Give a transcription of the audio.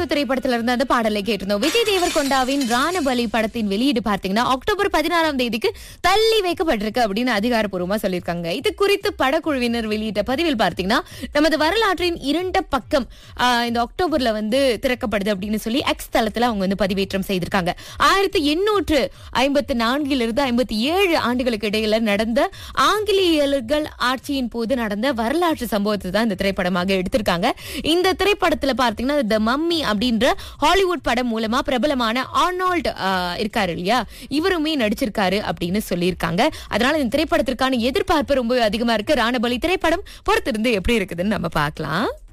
திரைப்படத்துல இருந்து அந்த பாடலை கேட்டிருந்தோம் விஜய் தேவர்கொண்டாவின் ராணபலி படத்தின் வெளியீடு பார்த்தீங்கன்னா அக்டோபர் பதினாறாம் தேதிக்கு தள்ளி வைக்கப்பட்டிருக்கு அப்படின்னு அதிகாரப்பூர்வமா சொல்லியிருக்காங்க இது குறித்து படக்குழுவினர் வெளியிட்ட பதிவில் பார்த்தீங்கன்னா நமது வரலாற்றின் இரண்ட பக்கம் ஆஹ், இந்த அக்டோபர்ல வந்து திறக்கப்படுது அப்படின்னு சொல்லி எக்ஸ் தளத்துல அவங்க வந்து பதிவேற்றம் செய்திருக்காங்க ஆயிரத்தி எண்ணூற்று ஐம்பத்தி நான்கிலிருந்து ஐம்பத்தி ஏழு ஆண்டுகளுக்கு இடையில நடந்த ஆங்கிலேயர்கள் ஆட்சியின் போது நடந்த வரலாற்று சம்பவத்தை தான் இந்த திரைப்படமாக எடுத்திருக்காங்க இந்த திரைப்படத்துல பார்த்தீங்கன்னா த மம்மி அப்படின்ற ஹாலிவுட் படம் மூலமா பிரபலமான ஆர்னால்ட் ஆஹ், இருக்காரு இல்லையா இவருமே நடிச்சிருக்காரு அப்படின்னு சொல்லியிருக்காங்க அதனால இந்த திரைப்படத்திற்கான எதிர்பார்ப்பு ரொம்ப அதிகமா இருக்கு ராணபலி திரைப்படம் பொறுத்திருந்து எப்படி இருக்குதுன்னு நம்ம பார்க்கலாம்